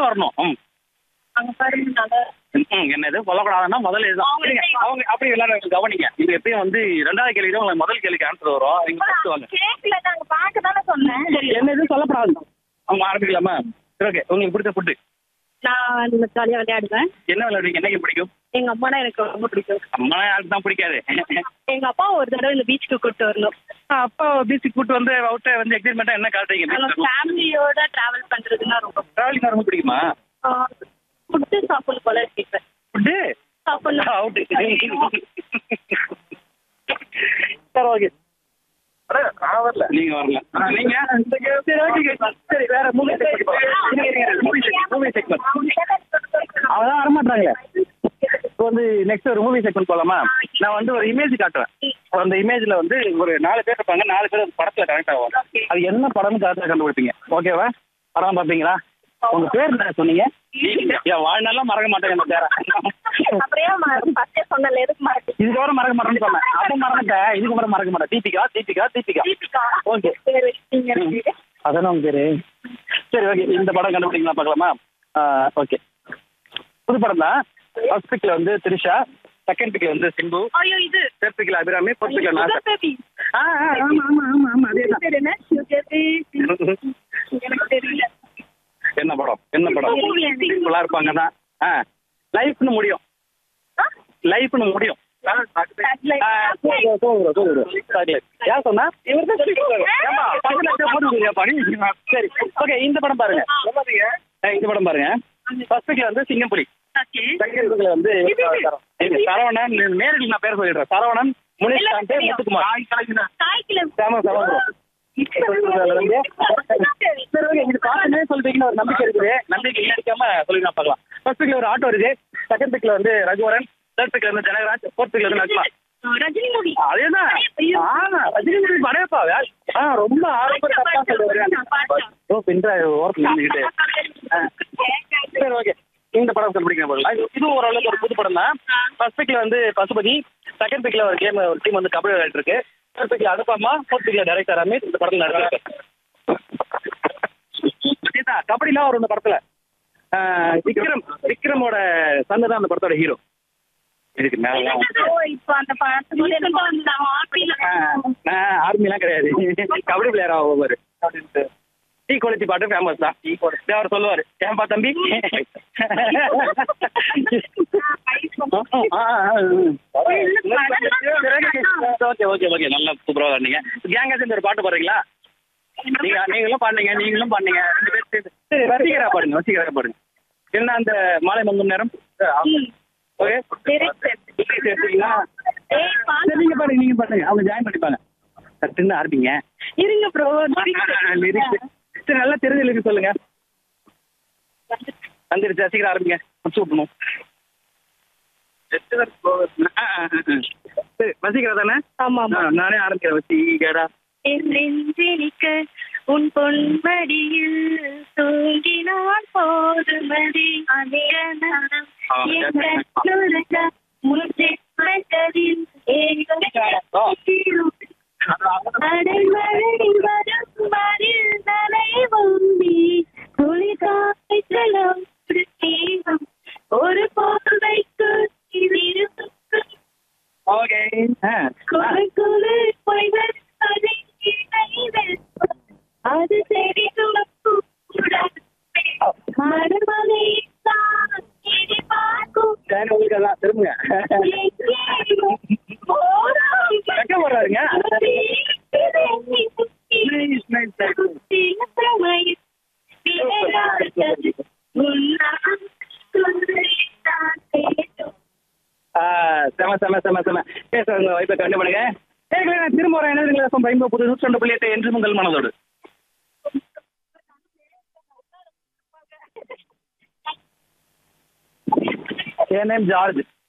டப்புன்னு வரணும் ம் அங்க பாருங்க நல்லா ம், என்னது சொல்லக்கூடாதுன்னா முதல்ல இதுதான் அவங்க இருங்க, அவங்க அப்படி எல்லாரும் கவனிங்க இது எப்பயும் வந்து ரெண்டாவது கேள்வி தான் உங்களுக்கு முதல் கேள்விக்கு ஆன்சர் வரும் நீங்க ஃபர்ஸ்ட் வாங்க கேக்கல நாங்க பாக்க தானே சொன்னேன் என்ன எதுவும் சொல்லப்படாது அவங்க ஆரம்பிக்கலாமா சரி ஓகே உங்களுக்கு பிடிச்ச ஃபுட்டு நான் இந்த ஜாலியா விளையாடுவேன் என்ன விளையாடுவீங்க என்னைக்கு பிடிக்கும் எங்க அம்மானா எனக்கு ரொம்ப பிடிக்கும் அம்மா யாருக்கு தான் பிடிக்காது எங்க அப்பா ஒரு தடவை இந்த பீச்சுக்கு கூட்டு வரணும் அப்பா பீச்சுக்கு கூட்டு வந்து அவுட்ட வந்து எக்ஸைட்மெண்ட்டாக என்ன நாங்க காட்டுறீங்க ஃபேமிலியோட டிராவல் பண்றதுன்னா ரொம்ப டிராவலிங் ரொம்ப பிடிக்குமா ஃபுட்டு சாப்பிடணும் போல இருக்கேன் ஃபுட்டு சாப்பிடணும் அவுட்டு சரி ஓகே நீங்க வரல ஆ, நீங்க சரி ஓகே சரி வேற மூவி செக்மெண்ட் மூவி செக்மெண்ட் அவதான் வரமாட்டாங்களே இப்போ வந்து நெக்ஸ்ட் ஒரு மூவி செக்மெண்ட் போலாமா நான் வந்து ஒரு இமேஜ் காட்டுவேன் அந்த இமேஜ்ல வந்து ஒரு நாலு பேர் இருப்பாங்க நாலு பேர் அந்த படத்துல கனெக்ட் ஆகும் அது என்ன படம்னு கரெக்டாக கண்டுபிடிப்பீங்க ஓகேவா படம் பார்ப்பீங்களா உங்க பேர் என்ன சொன்னீங்க என் வாழ்நாளெல்லாம் மறக்க மாட்டேங்க அந்த பேரை அப்படியே ஃபர்ஸ்டே சொன்னல எதுக்கு மறக்க இதுக்கப்புறம் மறக்க மாட்டேன்னு சொன்னேன் அப்போ மறந்துட்டேன் இதுக்கப்புறம் மறக்க மாட்டேன் தீபிகா தீபிகா தீபிகா தீபிகா ஓகே சரி நீங்க எனக்கு அதானே உங்க பேரு சரி ஓகே இந்த படம் கண்டுபிடிக்கலாம் பார்க்கலாமா ஓகே புது படம் தான் ஃபர்ஸ்ட் பிக்ல வந்து திரிஷா செகண்ட் பிக்ல வந்து சிம்பு ஐயோ இது தேர்ட் பிக்ல அபிராமி ஃபோர்த் பிக்ல நான் சுகர் பேபி ஆ ஆ, ஆமா ஆமா ஆமா ஆமா அதே தான் பேர் என்ன சுகர் பேபி எனக்கு தெரியல என்ன படம் என்ன படம் Movie. சிம்பிளா இருப்பாங்க தான் ஆ லைஃப்னு முடியும் லைஃப்னு முடியும் ஆ, தூங்குறோம், தூங்குறோம், தூங்குறோம். Chocolate. யார் சொன்னா? இவர்தான் சொல்லிருக்காரு. ஏம்பா, பக்கத்துல இருக்க போட்டு கொடுக்குறியா, பணி? சரி ஓகே இந்த படம் பாருங்க ஆ, இந்த படம் பாருங்க ஃபர்ஸ்ட் பிக்ல வந்து சிங்கம்புலி செகண்ட் பிக்ல வந்து இது, இது. சரவணன் நேரில் நான் பேர் சொல்லிடுறேன் சரவணன் முனிஷ் காந்த் முத்துக்குமார் காய்க்கில செம செம ப்ரோ சரி ஓகே இது பார்த்துனே சொல்றீங்கன்னு ஒரு நம்பிக்கை இருக்குது நம்பிக்கை அடிக்காம சொல்லி நான் பார்க்கலாம் ஃபர்ஸ்ட் பிக்ல ஒரு ஆட்டோ இருக்கு செகண்ட் பிக்ல வந்து ரகுவரன் தேர்ட் பிக்ல வந்து ஜனகராஜ் ஃபோர்த் பிக்ல வந்து நக்மா ரஜினி மூவி அதேதான் ஆ ரஜினி மூவி படையப்பா ஆ ரொம்ப ஆரம்ப தப்பா சொல்லுவாரு ஓ பின்ற ஓரத்துல நின்றுக்கிட்டு ஆ. சரி ஓகே இந்த படம் கண்டுபிடிக்கிற போகலாம் இதுவும் ஓரளவுக்கு ஒரு புது படம் தான் ஃபர்ஸ்ட் பிக்ல வந்து பசுபதி செகண்ட் பிக்ல ஒரு கேம் ஒரு டீம் வந்து கபடி விளையாட்டு இருக்கு தேர்ட் பிக்ல அனுப்பமா ஃபோர்த் பிக்ல டைரக்டர் ரமேஷ் இந்த படத்தில் நடந்திருக்கு அதேதான் கபடிலாம் வரும் இந்த படத்துல ஆ, விக்ரம் விக்ரமோட சன்னு தான் அந்த படத்தோட ஹீரோ இதுக்கு மேல ஓ, இப்போ அந்த படத்துக்கு எனக்கு அந்த ஆர்பில நான் ஆர்மிலாம் கிடையாது கபடி பிளேயர் ஆகும் பாரு டீ குளிச்சி பாட்டு ஃபேமஸ் தான் டீ குளிச்சு அவர் சொல்லுவாரு ஏன்பா தம்பி ஓகே ஓகே ஓகே நல்லா சூப்பராக வந்தீங்க கேங்கா சேர்ந்து ஒரு பாட்டு பாடுறீங்களா நீங்க நீங்களும் பாடுங்க நீங்களும் பாடுங்க ரெண்டு பேர் சேர்ந்து சரி வசீகரா பாடுங்க வசீகரா பாடுங்க என்ன அந்த மாலை மங்கும் நேரம் ஓகே சேர்த்துங்களா ஏய், பாத்து- சரி நீங்க பாருங்க நீங்க பாருங்க அவங்க ஜாயின் பண்ணிப்பாங்க சட்டுன்னு ஆரம்பிங்க இருங்க ப்ரோ லிரிக்ஸ் சரி நல்லா தெரிஞ்ச லிரிக்ஸ் சொல்லுங்க வந்துருச்சு சீக்கிரம் ஆரம்பிங்க முடிச்சு விட்டணும் ஆ, ஆ, ஆ, ஆ. சரி வசீகரா தானே ஆமா ஆ, நானே ஆரம்பிக்கிறேன் வசீகரா என் நெஞ்சினிக்க உன் பொன்மடியில் தூங்கினால் போதுமதி அதிகனம் ஆ, என் கண்ணுறங்க முன்னில் அடைமழை வரும் மறில் நனைவும் நீ துளி காய்ச்சலும் தீவும் ஒரு போதைக்கு இருக்கும் ஓகே ஆ குறு குறு பொய்கள் அதை இணைவில் அது சரி கூடாது மறுமலை தான் இனி பார்க்கும் சரி உங்களுக்கு அதான் திரும்புங்க எங்க போறாருங்க Nice, nice, nice. ஆ, செம செம செம செம பேசுறவங்க வைப்பை கண்டு பண்ணுங்க கேட்கல நான் திரும்ப வரேன் என்ன பயன்பு புது நூற்றி ரெண்டு புள்ளி எட்டு என்று உங்கள் மனதோடு என் நேம் ஜார்ஜ்